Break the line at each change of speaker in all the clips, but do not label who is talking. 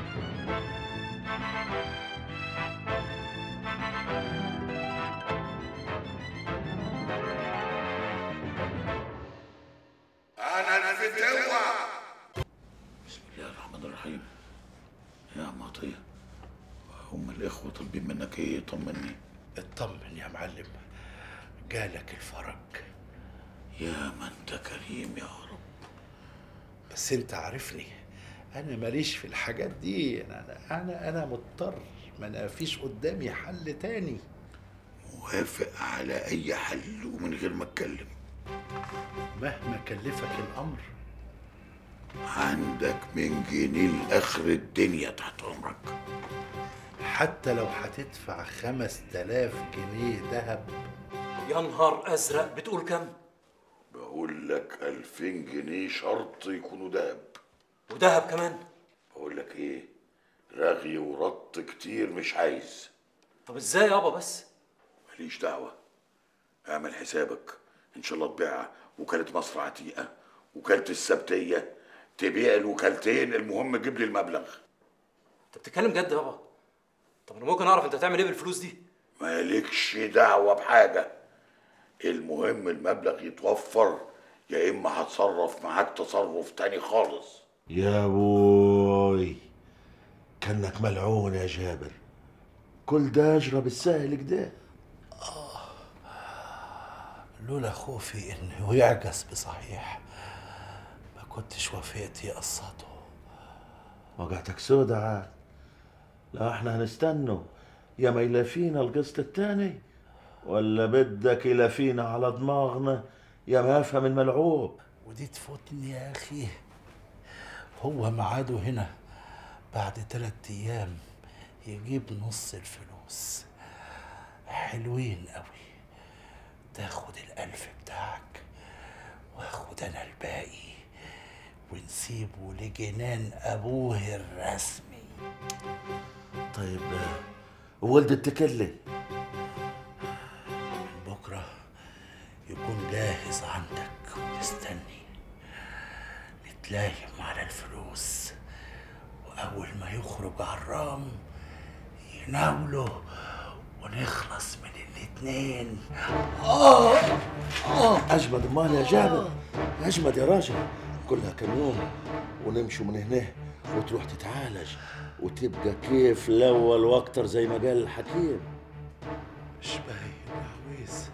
انا الفتوة
بسم الله الرحمن الرحيم يا عم عطية هم الإخوة طالبين منك إيه طمني
اطمن يا معلم جالك الفرج
يا ما أنت كريم يا رب
بس انت عارفني انا ماليش في الحاجات دي انا انا انا مضطر ما انا فيش قدامي حل تاني
موافق على أي حل ومن غير ما أتكلم
مهما كلفك الامر
عندك من جنيه لآخر الدنيا تحت أمرك
حتى لو هتدفع خمس تلاف جنيه ذهب
يا نهار ازرق بتقول كام
بقول لك ألفين جنيه شرط يكونوا دهب
ودهب كمان
بقول لك إيه رغي ورط كتير مش عايز
طب ازاي يابا بس
ماليش دعوة اعمل حسابك إن شاء الله تبيع وكالة مصر عتيقة وكالة السبتية تبيع الوكالتين المهم جيب لي المبلغ
انت بتتكلم جد يابا طب انا ممكن اعرف انت هتعمل ايه بالفلوس دي
مالكش دعوة بحاجة المهم المبلغ يتوفر يا إما هتصرف معاك تصرف تاني خالص
يا بوي كانك ملعون يا جابر كل ده اجرى بالسهل كده لولا خوفي انه يعجز بصحيح ما كنتش وافقت يقسطه وجعتك سودة عاد لا احنا هنستنوا يا ما يلافينا القسط التاني ولا بدك يلافينا على دماغنا يا ما افهم الملعوب ودي تفوتني يا اخي هو ميعاده هنا بعد تلات ايام يجيب نص الفلوس حلوين قوي تاخد الألف بتاعك واخد أنا الباقي ونسيبه لجنان أبوه الرسمي طيب وولد التكلي من بكرة يكون جاهز عندك ومستني نتلايم على الفلوس وأول ما يخرج عرام يناوله ونخلص من الاتنين آه آه أجمد أمال يا جابر أجمد يا راجل كلها كم يوم ونمشوا من هنا وتروح تتعالج وتبقى كيف الأول وأكتر زي ما قال الحكيم مش باين يا عويس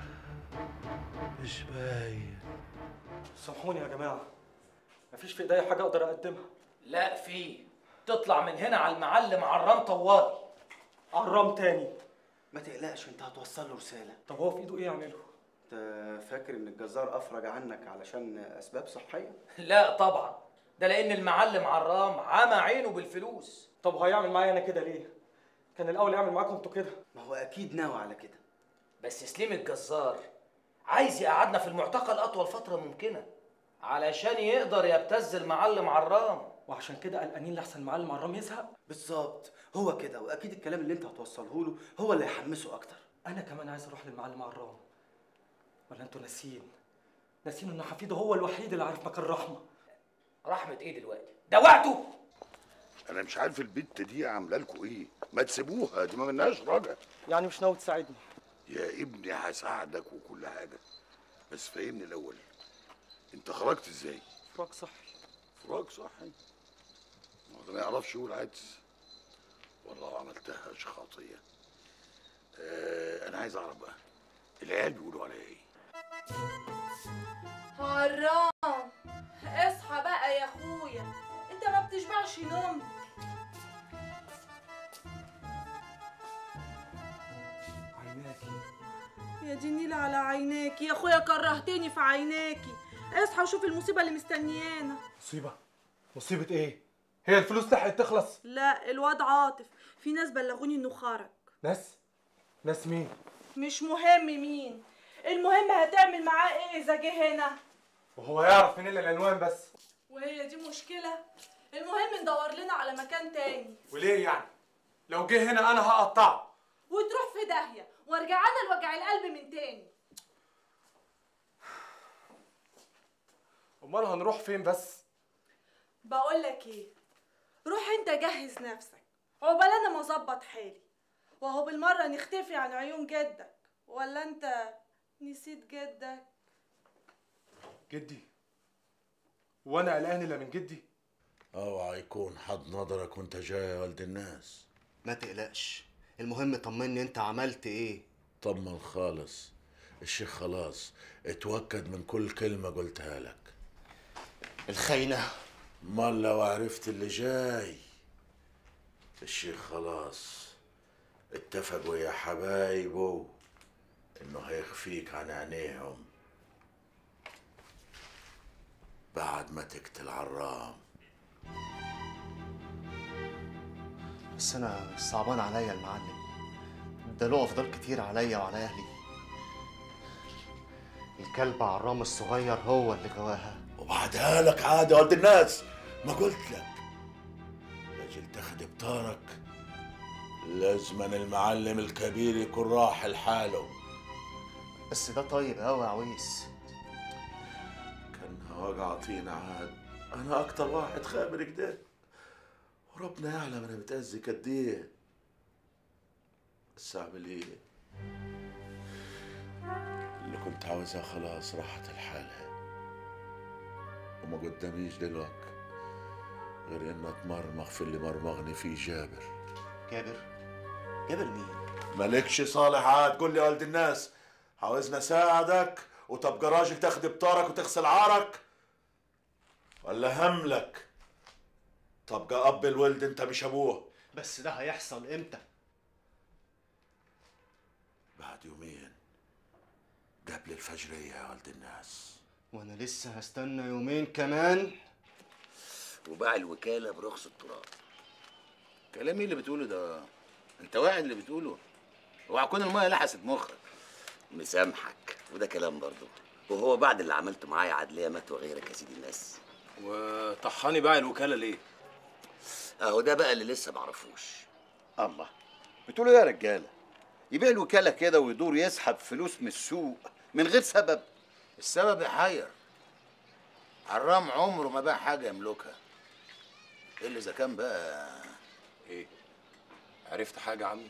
مش باين
سامحوني يا جماعه مفيش في ايديا حاجه اقدر اقدمها
لا في تطلع من هنا على المعلم عرام طوالي
عرام تاني
ما تقلقش انت هتوصل له رساله
طب هو في ايده ايه يعمله
انت فاكر ان الجزار افرج عنك علشان اسباب صحيه
لا طبعا ده لان المعلم عرام عمى عينه بالفلوس
طب هيعمل معايا انا كده ليه كان الاول يعمل معاكم انتوا كده
ما هو اكيد ناوي على كده
بس سليم الجزار عايز يقعدنا في المعتقل اطول فتره ممكنه علشان يقدر يبتز المعلم عرام
وعشان كده قلقانين لحسن المعلم عرام يزهق
بالظبط هو كده واكيد الكلام اللي انت هتوصله له هو اللي هيحمسه اكتر
انا كمان عايز اروح للمعلم عرام ولا انتوا ناسيين ناسيين ان حفيده هو الوحيد اللي عارف مكان رحمه
رحمه ايه دلوقتي ده وقته
أنا مش عارف البت دي عاملة لكم إيه ما تسيبوها دي ما مناش رجع
يعني مش ناوي تساعدني
يا ابني هساعدك وكل حاجة بس فهمني الأول أنت خرجت إزاي؟
فراق صحي
فراق صحي ما هو ده ما يعرفش يقول عدس والله عملتها خاطية آه أنا عايز أعرف بقى العيال بيقولوا عليا إيه؟
حرام اصحى بقى يا اخويا انت ما بتشبعش نوم
عيناكي
يا دي النيل على عيناكي يا اخويا كرهتني في عيناكي اصحى وشوف المصيبه اللي مستنيانا
مصيبه مصيبه ايه هي الفلوس لحقت تخلص
لا الواد عاطف في ناس بلغوني انه خرج
ناس ناس مين
مش مهم مين المهم هتعمل معاه ايه اذا جه هنا
وهو يعرف منين العنوان بس
وهي دي مشكله المهم ندور لنا على مكان تاني
وليه يعني لو جه هنا انا هقطعه
وتروح في داهيه وارجع انا لوجع القلب من تاني
امال هنروح فين بس
بقول لك ايه روح انت جهز نفسك عقبال انا ما اظبط حالي وهو بالمره نختفي عن عيون جدك ولا انت نسيت جدك
جدي وانا قلقان الا من جدي
اوعى يكون حد نظرك وانت جاي يا ولد الناس
ما تقلقش المهم طمني انت عملت ايه
طمن خالص الشيخ خلاص اتوكد من كل كلمة قلتها لك
الخاينة
امال لو عرفت اللي جاي الشيخ خلاص اتفق ويا حبايبه انه هيخفيك عن عينيهم بعد ما تقتل عرام
بس انا صعبان عليا المعلم ده له افضال كتير عليا وعلى اهلي الكلب عرام الصغير هو اللي غواها
وبعدها لك عادي يا ولد الناس ما قلت لك لاجل تاخد بطارك لازما المعلم الكبير يكون راح لحاله
بس ده طيب قوي يا عويس
كان وجع طين عاد انا اكتر واحد خابر كده وربنا يعلم انا متأذي قد ايه بس اعمل ايه اللي كنت عاوزها خلاص راحت لحالها وما قداميش دلوقتي غير ان اتمرمغ في اللي مرمغني فيه جابر
جابر جابر مين
مالكش صالح عاد قول لي يا ولد الناس عاوزني اساعدك وتبقى راجل تاخد بطارك وتغسل عارك ولا هملك تبقى اب الولد انت مش ابوه
بس ده هيحصل امتى
بعد يومين قبل الفجرية يا ولد الناس
وانا لسه هستنى يومين كمان
وباع الوكالة برخص التراب كلام ايه اللي بتقوله ده انت واعي اللي بتقوله اوعى تكون المايه لحست مخك مسامحك وده كلام برضه وهو بعد اللي عملته معايا عدلية مات وغيرك يا سيدي الناس
وطحاني باع الوكالة ليه؟
اهو ده بقى اللي لسه معرفوش
الله بتقولوا ايه يا رجاله يبيع الوكاله كده ويدور يسحب فلوس من السوق من غير سبب
السبب يحير حرام عمره ما باع حاجة يملكها الا اذا كان بقى
ايه؟ عرفت حاجة عني؟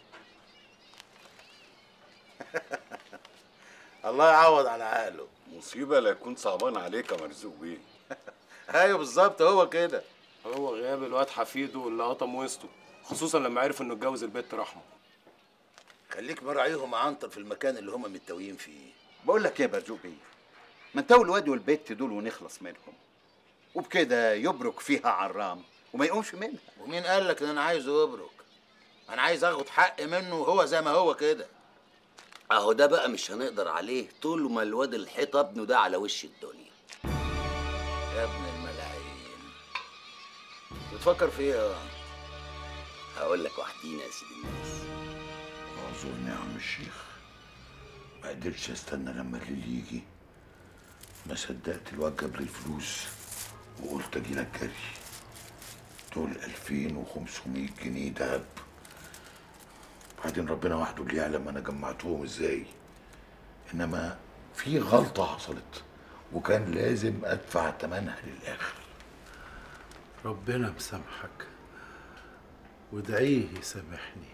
الله يعوض على عقله
مصيبه لا يكون صعبان عليك يا مرزوق بيه
ايوه بالظبط هو كده
هو غياب الواد حفيده اللي قطم وسطه خصوصا لما عرف انه اتجوز البت رحمه
خليك مراعيهم عنتر في المكان اللي هم متويين فيه
بقول لك ايه يا مرزوق بيه ما انتوا الواد والبت دول ونخلص منهم وبكده يبرك فيها عرام وما يقومش منها
ومين قال لك ان انا عايزه يبرك انا عايز اخد حق منه وهو زي ما هو كده
اهو ده بقى مش هنقدر عليه طول ما الواد الحيطه ابنه ده على وش الدنيا
يا ابن الملاعين بتفكر في ايه
هقول لك وحدينا يا سيدي الناس
اعذرني يا عم الشيخ ما قدرتش استنى لما الليل يجي ما صدقت الواد جاب لي الفلوس وقلت اجي لك جري دول 2500 جنيه دهب بعدين ربنا وحده اللي يعلم انا جمعتهم ازاي انما في غلطه حصلت وكان لازم ادفع ثمنها للاخر
ربنا مسامحك وادعيه يسامحني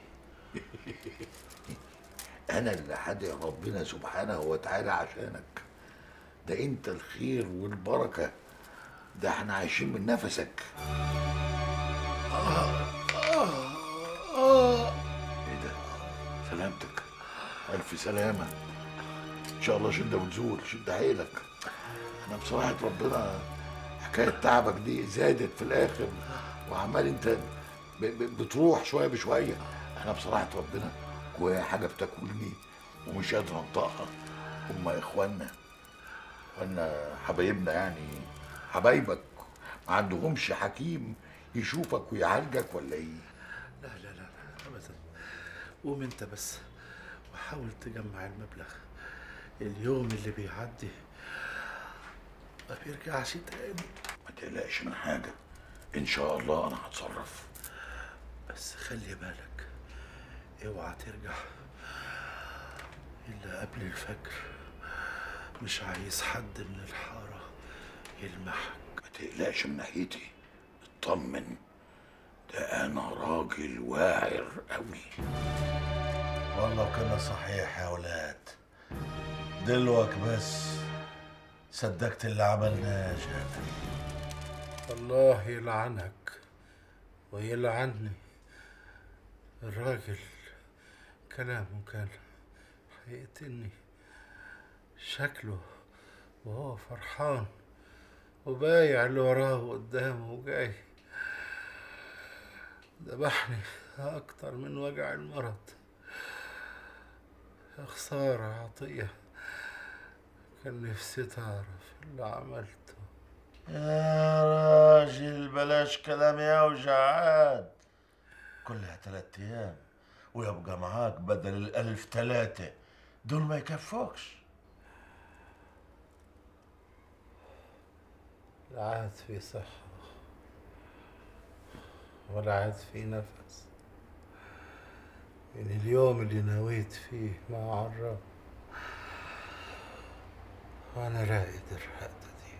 انا اللي هدعي ربنا سبحانه وتعالى عشانك ده انت الخير والبركه ده احنا عايشين من نفسك ايه ده سلامتك الف سلامه ان شاء الله شده وتزول شد حيلك انا بصراحه ربنا حكايه تعبك دي زادت في الاخر وعمال انت ب- ب- بتروح شويه بشويه انا بصراحه ربنا جوايا حاجه بتاكلني ومش قادر انطقها هما اخواننا اخواننا حبايبنا يعني حبايبك ما عندهمش حكيم يشوفك ويعالجك ولا ايه
لا لا لا لا ابدا قوم انت بس وحاول تجمع المبلغ اليوم اللي بيعدي ما بيرجعش تاني
ما تقلقش من حاجه ان شاء الله انا هتصرف
بس خلي بالك اوعى ترجع الا قبل الفجر مش عايز حد من الحاره يلمحك
ما تقلقش من ناحيتي اطمن ده انا راجل واعر قوي
والله كنا صحيح يا ولاد دلوك بس صدقت اللي عملناه يا جابر الله يلعنك ويلعني الراجل كلامه كان هيقتلني شكله وهو فرحان وبايع اللي وراه وقدامه وجاي ذبحني أكتر من وجع المرض يا خسارة يا عطية كان نفسي تعرف اللي عملته يا راجل بلاش كلام يوجع عاد كلها تلات أيام ويبقى معاك بدل الألف تلاتة دول ما يكفوكش لا عاد في صحة ولا عاد في نفس من اليوم اللي نويت فيه مع عراب وأنا راقد الرقدة دي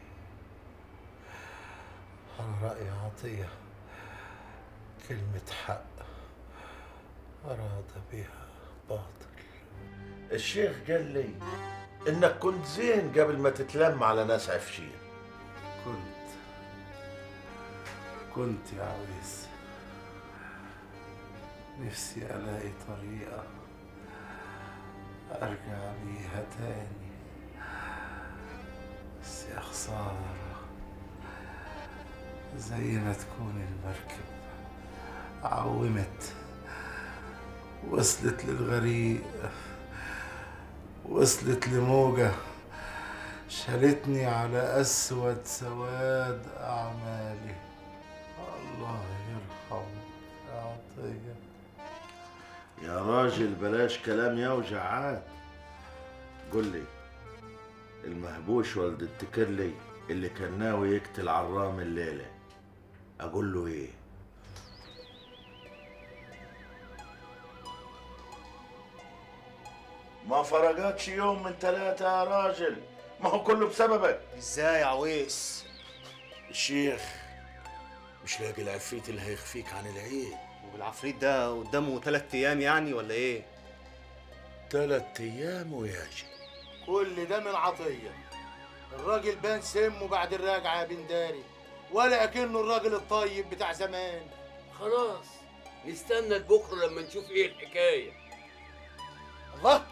على رأي عطية كلمة حق أراد بها باطل الشيخ قال لي إنك كنت زين قبل ما تتلم على ناس عفشين كنت كنت يا عويس نفسي ألاقي طريقة أرجع بيها تاني بس يا خسارة زي ما تكون المركب عومت وصلت للغريق وصلت لموجة شالتني على أسود سواد أعمالي الله يرحمه يا عطية
يا راجل بلاش كلام يوجع عاد قل لي المهبوش ولد التكلي اللي كان ناوي يقتل عرام الليلة أقول له إيه؟ ما فرقتش يوم من ثلاثة يا راجل ما هو كله بسببك
ازاي يا عويس
الشيخ مش لاقي العفريت اللي هيخفيك عن العين
والعفريت ده قدامه تلات ايام يعني ولا ايه
تلات ايام وياجي
كل ده من عطية الراجل بان سمه بعد الراجعة يا بنداري ولا أكنه الراجل الطيب بتاع زمان
خلاص نستنى لبكره لما نشوف ايه الحكايه
الله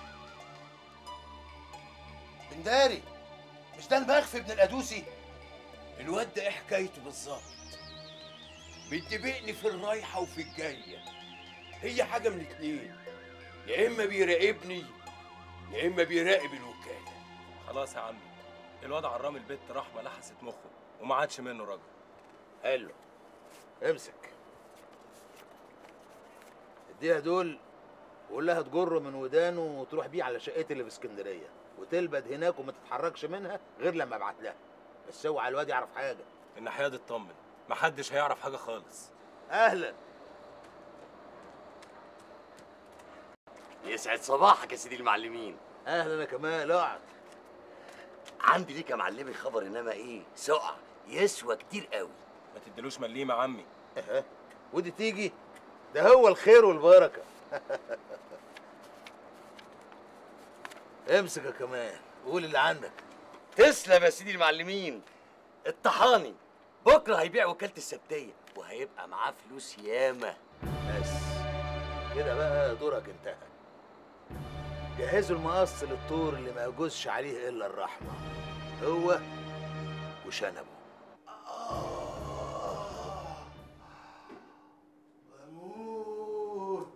بنداري مش ده المخفي ابن القدوسي
الواد ده ايه حكايته بالظبط بيتبقني في الرايحه وفي الجايه هي حاجه من اتنين يا اما بيراقبني يا اما بيراقب الوكاله
خلاص يا عمي الواد عرام البت رحمه لحست مخه وما عادش منه راجل
حلو امسك اديها دول وقول لها تجره من ودانه وتروح بيه على شقتي اللي في اسكندريه وتلبد هناك وما تتحركش منها غير لما ابعت لها بس اوعى الواد يعرف حاجه
الناحيه دي اطمن محدش هيعرف حاجه خالص
اهلا
يسعد صباحك يا سيدي المعلمين
اهلا يا كمال اقعد
عندي ليك يا معلمي خبر انما ايه سقع يسوى كتير قوي
ما تديلوش مليم يا عمي
اها ودي تيجي ده هو الخير والبركه امسك يا كمال قول اللي عندك
تسلم يا سيدي المعلمين الطحاني بكره هيبيع وكاله السبتيه وهيبقى معاه فلوس ياما
بس كده بقى دورك انتهى جهزوا المقص للطور اللي ما يجوزش عليه الا الرحمه هو وشنبه
بموت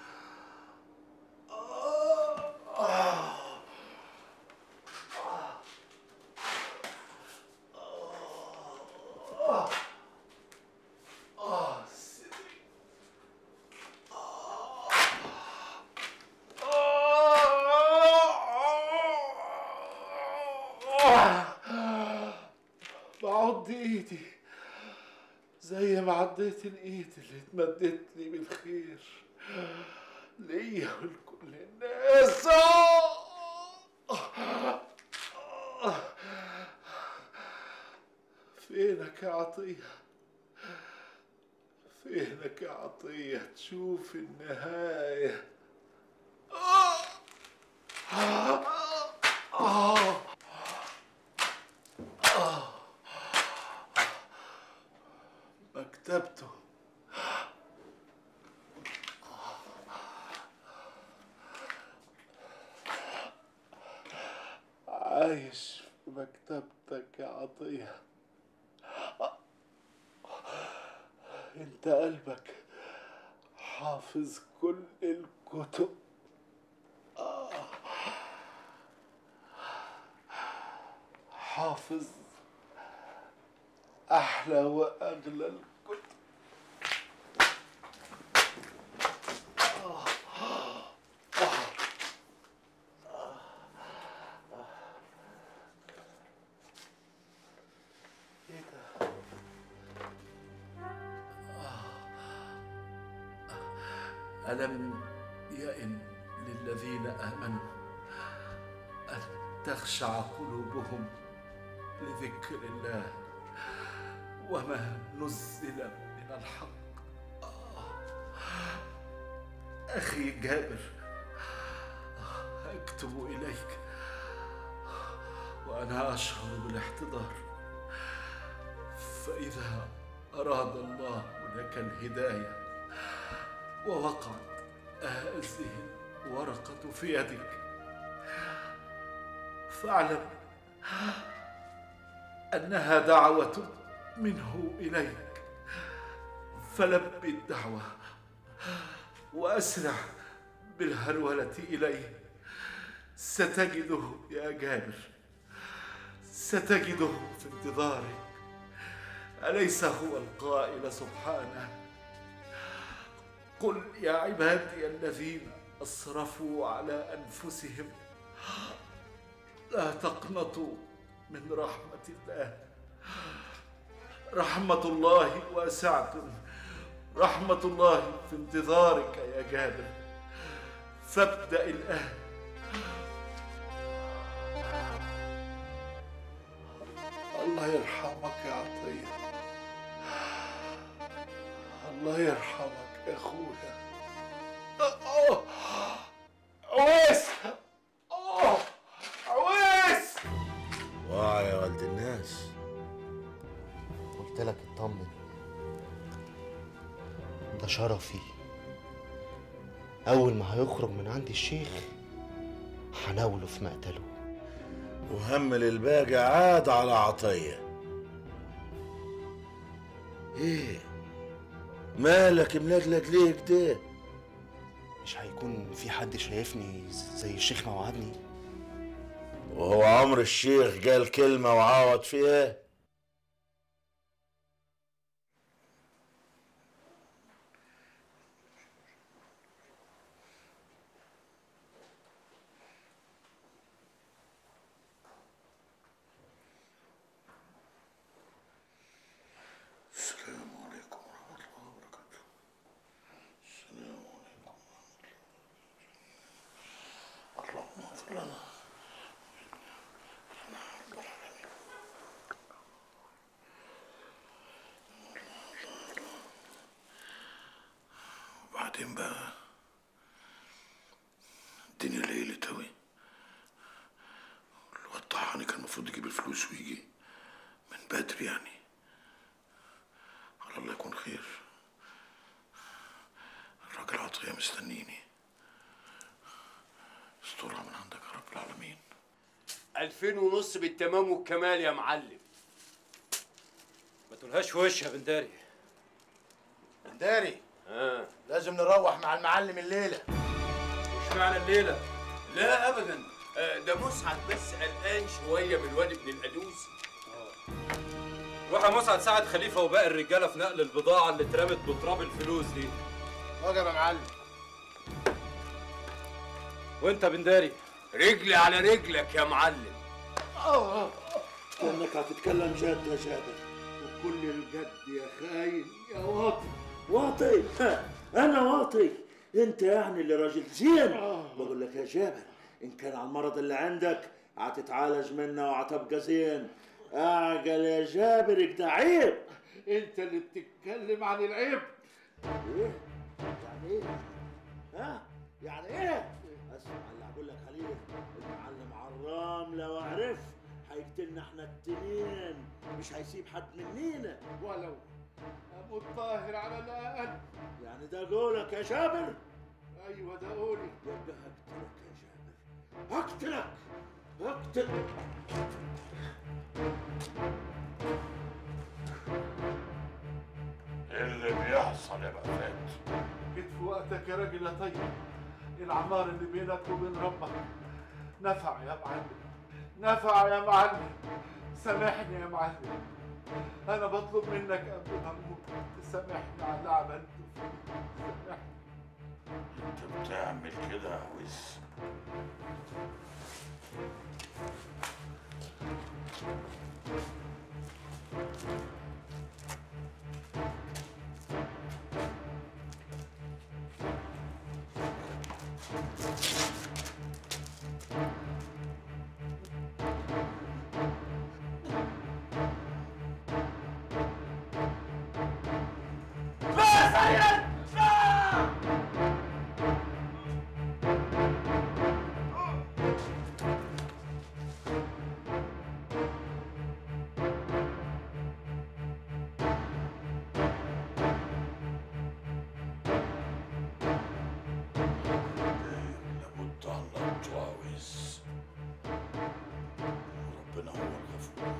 بعض ايدي زي ما عضيت الايد اللي اتمدت لي بالخير ليا ولكل الناس فينك يا عطية
فينك يا عطية تشوف النهاية آه. آه. آه. آه. مكتبته عايش في مكتبتك يا عطية انت قلبك حافظ كل الكتب آه. حافظ أحلى وأغلى الكتب آه. آه. ايه ده؟ ألم يئن للذين آمنوا أن تخشع قلوبهم لذكر الله وما نزل من الحق آه. أخي جابر أكتب إليك وأنا أشعر بالاحتضار فإذا أراد الله لك الهداية ووقعت هذه الورقة في يدك فاعلم أنها دعوة منه إليك فلبي الدعوة وأسرع بالهرولة إليه ستجده يا جابر ستجده في انتظارك أليس هو القائل سبحانه قل يا عبادي الذين أسرفوا على أنفسهم لا تقنطوا من رحمة الله رحمة الله واسعة رحمة الله في انتظارك يا جابر فابدأ الآن الله يرحمك يا عطية الله يرحمك يا أخويا أوه. عويس أوه. عويس
واعي يا ولد الناس
قلت لك اطمن ده شرفي أول ما هيخرج من عند الشيخ هناوله في مقتله
وهمل الباقي عاد على عطية ايه مالك ملجلج ليه كده
مش هيكون في حد شايفني زي الشيخ ما وعدني
وهو عمر الشيخ قال كلمة وعاود فيها
السلام عليكم ورحمة الله وبركاته السلام عليكم ورحمة الله اللهم اغفر لنا وبعدين بقى الدنيا ليلت أوي الواد طحاني كان المفروض يجيب الفلوس ويجي من بدري يعني على الله يكون خير الراجل عطية مستنيني استرها من عندك يا رب العالمين
ألفين ونص بالتمام والكمال يا معلم
ما تقولهاش وش يا بنداري
داري
آه.
لازم نروح مع المعلم الليله
مش معنى الليله
لا أبدا آه، ده مسعد بس قلقان شوية من الواد ابن القدوسي
روح يا مسعد ساعد خليفه وباقي الرجاله في نقل البضاعه اللي اترمت بتراب الفلوس دي
وجب يا معلم
وانت بنداري
رجلي على رجلك يا معلم
اه كأنك هتتكلم جد يا جابر وكل الجد يا خاين يا واطي
واطي ها، انا واطي انت يعني اللي راجل زين بقول لك يا جابر ان كان على المرض اللي عندك هتتعالج منه وهتبقى زين اعقل يا جابر ده عيب
انت اللي بتتكلم عن العيب
ايه يعني ايه ها يعني ايه اسمع اللي هقول لك عليه المعلم عرام لو عرف هيقتلنا احنا التنين مش هيسيب حد منينا
ولو ابو الطاهر على الاقل
يعني ده قولك يا جابر
ايوه ده قولي
يبقى هقتلك يا جابر هقتلك هقتلك
ايه اللي بيحصل يا بقفات
جيت في وقتك يا راجل يا طيب العمار اللي بينك وبين ربك نفع يا معلم نفع يا معلم سامحني يا معلم انا بطلب منك قبل ما اموت تسامحني على اللي عملته فيك سامحني
انت بتعمل كده يا وز لابد الله تعاوز وربنا هو الغفور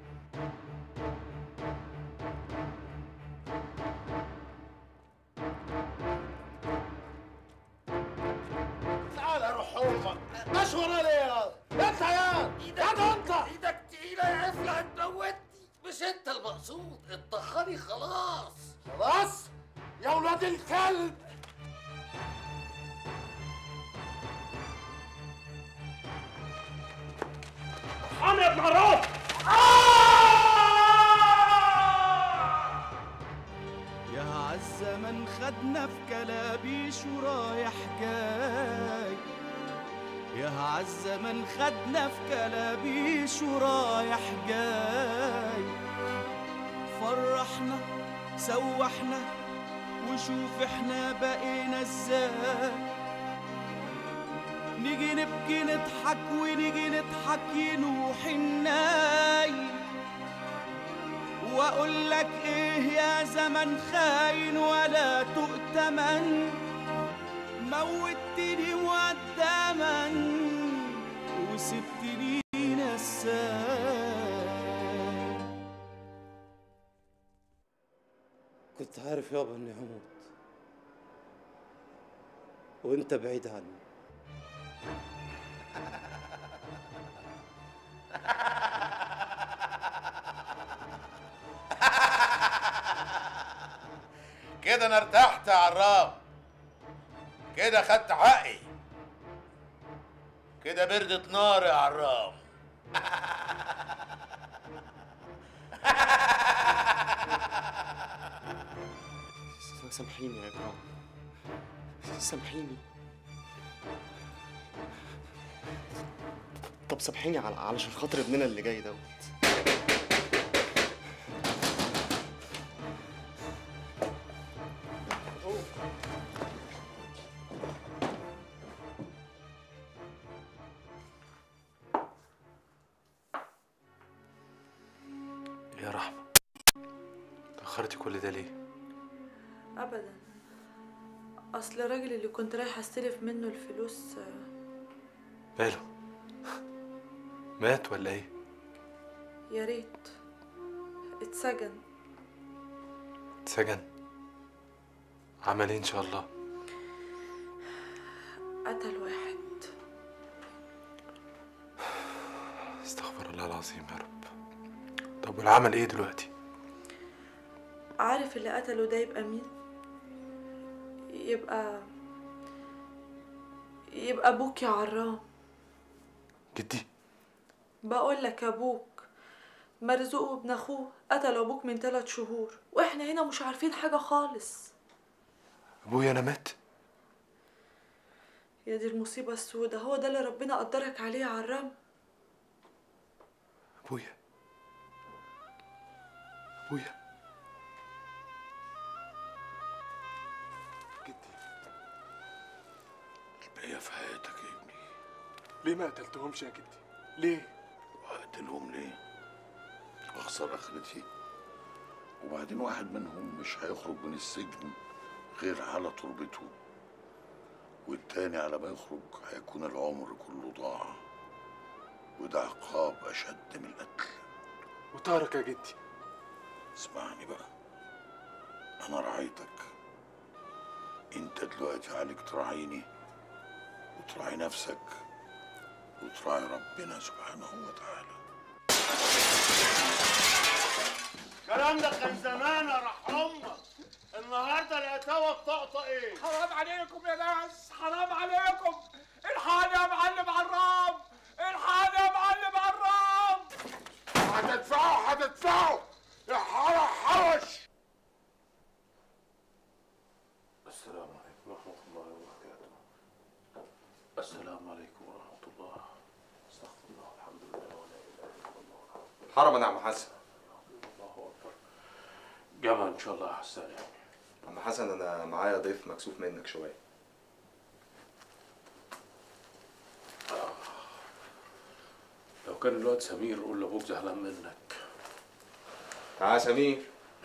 تعال يا روح امك مشوره ليه يا انت يا
ايدك انت ايدك تقيلة يا عفلة هتموتني مش انت المقصود الطخاني خلاص
خلاص يا ولاد الكلب
انا يا ابن عرام
يا عز من خدنا في كلابيش ورايح جاي يا عز من خدنا في كلابيش ورايح جاي فرحنا سوحنا وشوف احنا بقينا ازاي نيجي نبكي نضحك ونيجي نضحك ينوح الناي واقول لك ايه يا زمن خاين ولا تؤتمن موتني مقدما وسبتني نساي
كنت عارف يابا اني هموت وانت بعيد عني
كده انا ارتحت يا عرام كده خدت حقي كده بردت نار يا عرام
سامحيني يا اكرام سامحيني طب سامحيني على علشان خاطر ابننا اللي جاي دوت
يا رحمة تأخرتي كل ده ليه؟
ابدا اصل الراجل اللي كنت رايحه استلف منه الفلوس آه،
ماله؟ مات ولا ايه؟
يا ريت اتسجن
اتسجن عمل ايه ان شاء الله؟
قتل واحد
استغفر الله العظيم يا رب طب والعمل ايه دلوقتي؟
عارف اللي قتله ده يبقى مين يبقى يبقى ابوك يا عرام
جدي
بقول لك ابوك مرزوق وابن اخوه قتلوا ابوك من ثلاث شهور واحنا هنا مش عارفين حاجه خالص
ابويا انا مات
يا دي المصيبه السوداء هو ده اللي ربنا قدرك عليه يا عرام
ابويا ابويا
هي في حياتك يا ابني
ليه ما قتلتهمش يا جدي ليه
وهقتلهم ليه واخسر اخرتي وبعدين واحد منهم مش هيخرج من السجن غير على تربته والتاني على ما يخرج هيكون العمر كله ضاع وده عقاب اشد من القتل
وطارق يا جدي
اسمعني بقى انا رعيتك انت دلوقتي عليك تراعيني وتراعي نفسك وتراعي ربنا سبحانه وتعالى
الكلام ده كان زمان يا رح امك النهارده الاتاوه بطقطق ايه
حرام عليكم يا ناس حرام عليكم الحقني يا معلم عرام الحقني يا معلم عرام
هتدفعوا هتدفعوا يا حرش حرش
السلام عليكم ورحمة الله وبركاته السلام عليكم ورحمة الله استغفر الله الحمد لله ولا إله إلا الله
حرما يا عم حسن
الله أكبر جمع إن شاء الله يا حسان يعني
عم حسن انا معايا ضيف مكسوف منك شويه
لو كان الواد سمير قول لأبوك زعلان منك
تعال يا سمير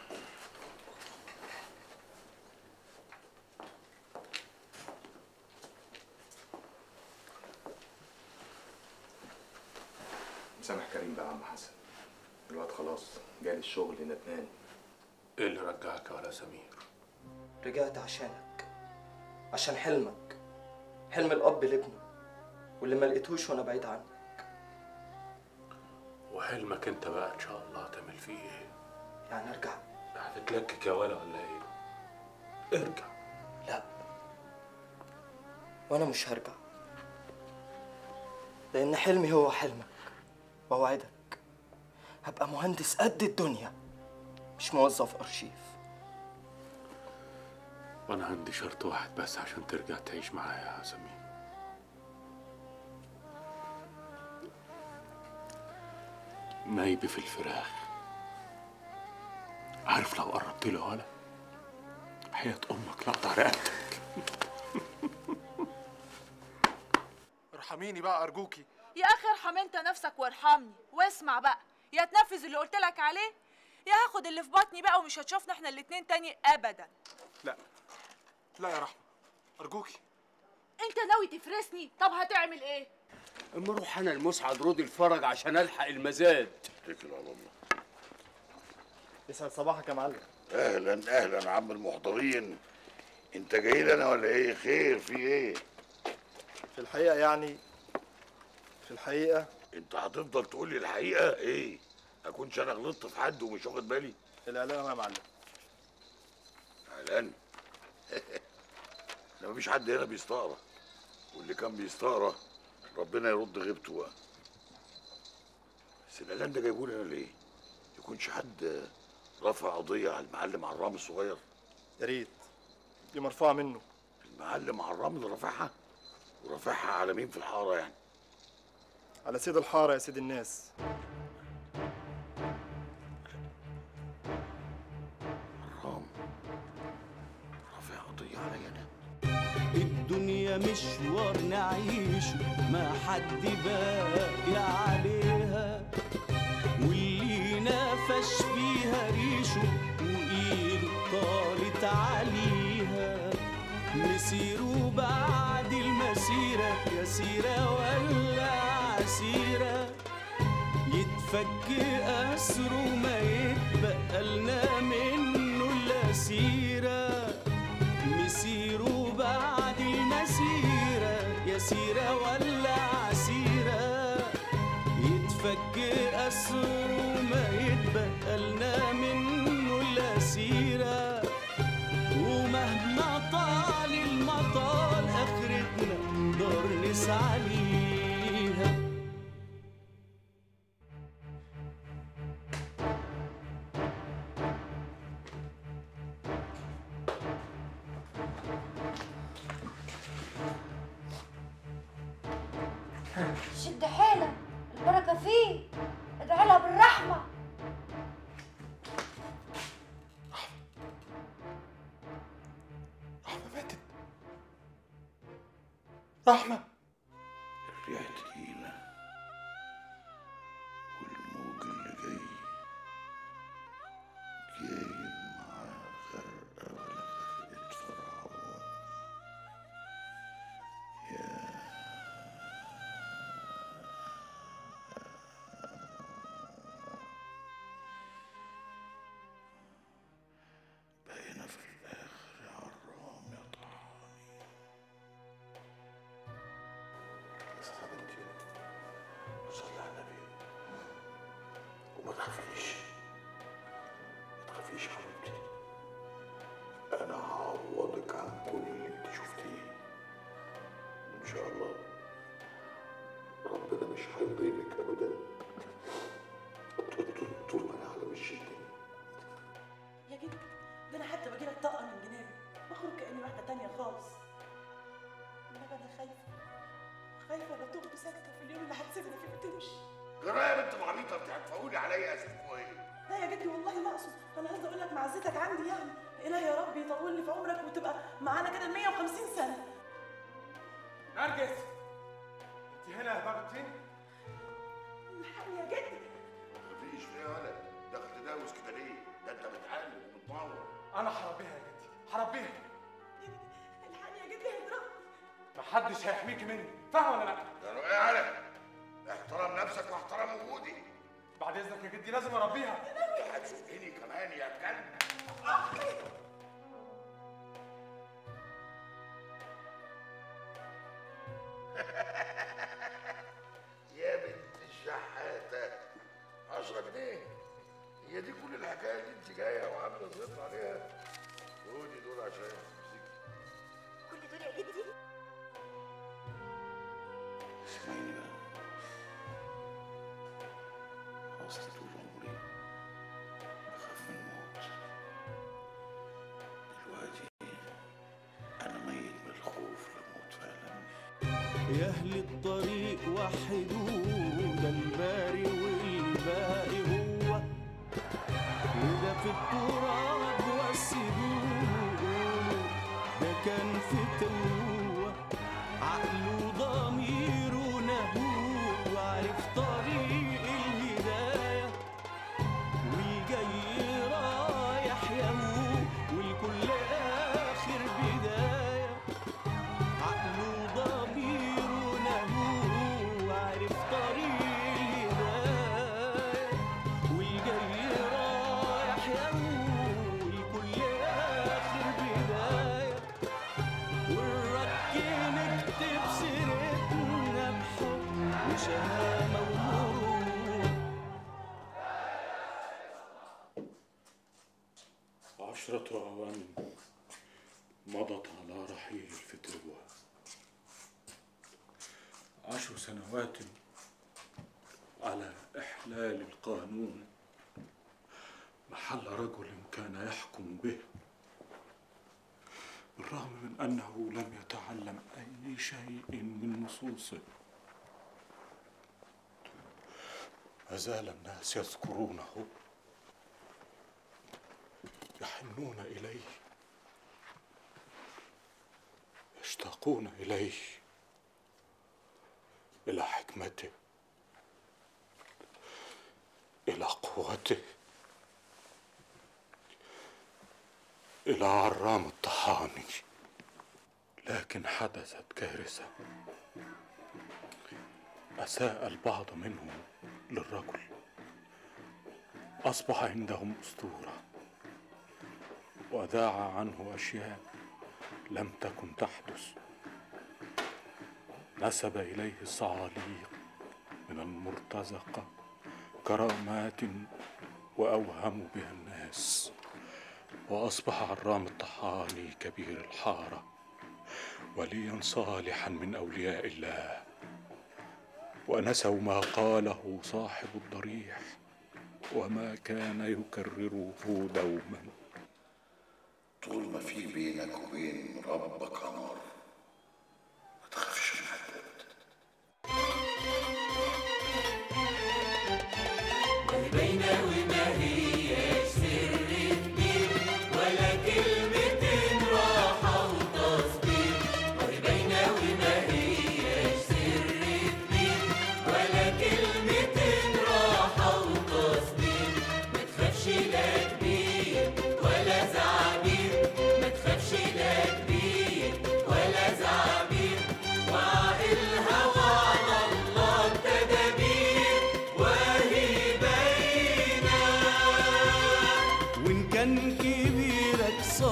مسامح كريم بقى يا عم حسن الواد خلاص جالي الشغل ندمان
إيه اللي رجعك على سمير؟
رجعت عشانك عشان حلمك حلم الأب لابنه واللي ما لقيتهوش وأنا بعيد عنك
وحلمك أنت بقى إن شاء الله تعمل فيه إيه؟
يعني أرجع
هتتلكك يا ولا ولا إيه؟ ارجع
لا وأنا مش هرجع لأن حلمي هو حلمك وأوعدك هبقى مهندس قد الدنيا مش موظف أرشيف
وأنا عندي شرط واحد بس عشان ترجع تعيش معايا يا سمير نايبي في الفراخ عارف لو قربت له ولا حياة أمك لقطع رقبتك
ارحميني بقى ارجوكي
يا اخي ارحم انت نفسك وارحمني واسمع بقى يا تنفذ اللي قلت لك عليه يا هاخد اللي في بطني بقى ومش هتشوفنا احنا الاتنين تاني ابدا
لا لا يا رحمه ارجوكي
انت ناوي تفرسني طب هتعمل ايه
اما اروح انا المسعد رودي الفرج عشان الحق المزاد
اتكل على الله
يسعد صباحك يا معلم
اهلا اهلا عم المحضرين انت جاي لنا ولا ايه خير في ايه
في الحقيقة يعني في الحقيقة
انت هتفضل تقول لي الحقيقه ايه اكونش انا غلطت في حد ومش واخد بالي
الإعلان يا معلم
اعلان ده مفيش حد هنا بيستقرا واللي كان بيستقرا ربنا يرد غيبته بقى بس الاعلان ده جايبه لنا ليه يكونش حد رفع قضيه على المعلم عرام الصغير
يا ريت دي مرفوعة منه
المعلم عرام اللي رافعها ورافعها على مين في الحاره يعني
على سيد الحارة يا سيد الناس
عرام رافع قضيه عليا انا
الدنيا مشوار نعيشه ما حد باقي عليها واللي نفش فيها ريشه وايده طالت عليها مسيره بعد المسيرة يسيرة ولا عسيرة يتفك أسره ما يتبقى لنا منه إلا سيرة مسيره بعد المسيرة يسيرة ولا عسيرة يتفك أسره ما يتبقى لنا منه إلا سيرة ومهما طال المطال آخرتنا نقدر نسعى ليها
شد حيلك البركة فيه ادعي لها بالرحمة
رحمة
الريح تقيلة والموج اللي جاي جايب معاه غرقة ولا غرقة فرعون يا بقينا في الآخر يا عرام يا طحاني اسحب انت صلي على النبي وما تخافيش ما تخافيش يا حبيبتي انا هعوضك عن كل اللي انت شفتيه ان شاء الله ربنا مش هيضيلك ابدا طول- طول- طول ما انا على وش الدنيا
يا جدي ده انا حتى باجي لك طاقه من جنابي بخرج كاني واحده تانية خالص انما انا خايفه خايفه لا تغدو ساكته في اليوم اللي هتسيبنا فيه وتمشي
جرايه يا بنت العبيطه انت هتفولي عليا اسفكوا ايه
لا يا جدي والله ما اقصد انا قصدي اقول لك معزتك عندي يعني الهي يا رب يطول لي في عمرك وتبقى معانا كده 150 سنه
نرجس انت هنا يا باب الطين
الحقني يا جدي
مفيش فيها ولد داخل تداوس كده ليه؟ ده انت بتعلم وبتنور
انا هربيها يا جدي هربيها
الحقني يا جدي هيضربني
محدش هيحميكي مني فاهم ولا لا
ده ايه على احترم نفسك واحترم وجودي
بعد اذنك يا جدي لازم اربيها
انت هتزقني كمان يا كلب يا بنت الشحاتة 10 جنيه هي دي كل الحكاية اللي انت جاية وعاملة زيط عليها خدي دول عشان امسكي
كل دول يا جدي
اسمعيني بقى اصل طول عمري بخاف من الموت دلوقتي انا ميت من الخوف لموت فعلا
يا أهل الطريق وحدوا ده الباري والباقي هو وده في التراب وسدوه ده كان فتوة عقله ضميره نهوه وعرف طريق الهداية والجاي رايح يموت والكل آخر بداية عقله ضميره نهوه وعرف طريق الهداية والجاي رايح يموت والكل آخر بداية والرك نكتب سيرتنا بحب وشهامة ومرور
عشرة أعوام مضت على رحيل الفتوة عشر سنوات على إحلال القانون محل رجل كان يحكم به بالرغم من أنه لم يتعلم أي شيء من نصوصه ما زال الناس يذكرونه يحنون إليه يشتاقون إليه إلى حكمته إلى قوته إلى عرام الطحاني لكن حدثت كارثة أساء البعض منهم للرجل أصبح عندهم أسطورة وذاع عنه أشياء لم تكن تحدث نسب إليه الصعاليق من المرتزقة كرامات وأوهم بها الناس وأصبح عرام الطحاني كبير الحارة وليا صالحا من أولياء الله ونسوا ما قاله صاحب الضريح وما كان يكرره دوما
طول ما في بينك وبين ربك امر ما تخافش من حد
باينة وما هياش سر كبير ولا كلمتين راحة وتصبير وهي باينة وما هياش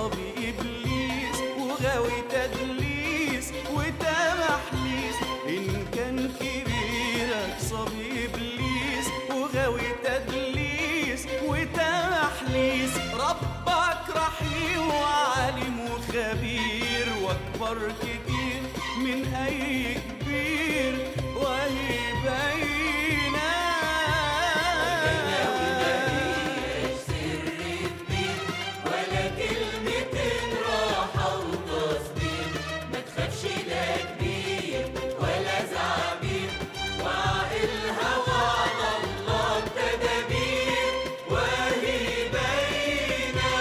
صبي إبليس وغاوي تدليس وتمحليس إن كان كبيرك صبي إبليس وغاوي تدليس وتمحليس ربك رحيم وعالم وخبير واكبر كتير من اي كبير وهي باينه
ولا كلمتين راحة وتصديق ما تخافش لا كبير ولا زعبير وعقلها وعلى الله التدابير وهي باينة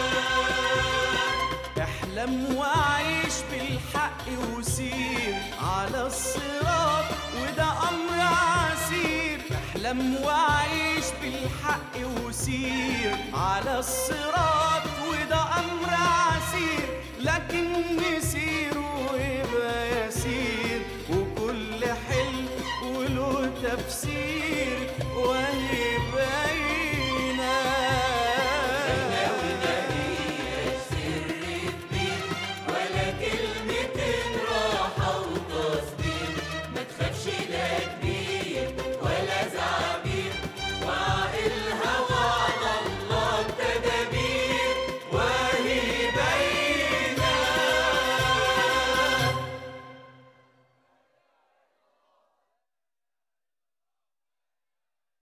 احلم وعيش بالحق وسير على الصراط وده امر عسير احلم وعيش بالحق وسير على الصراط وده امر عسير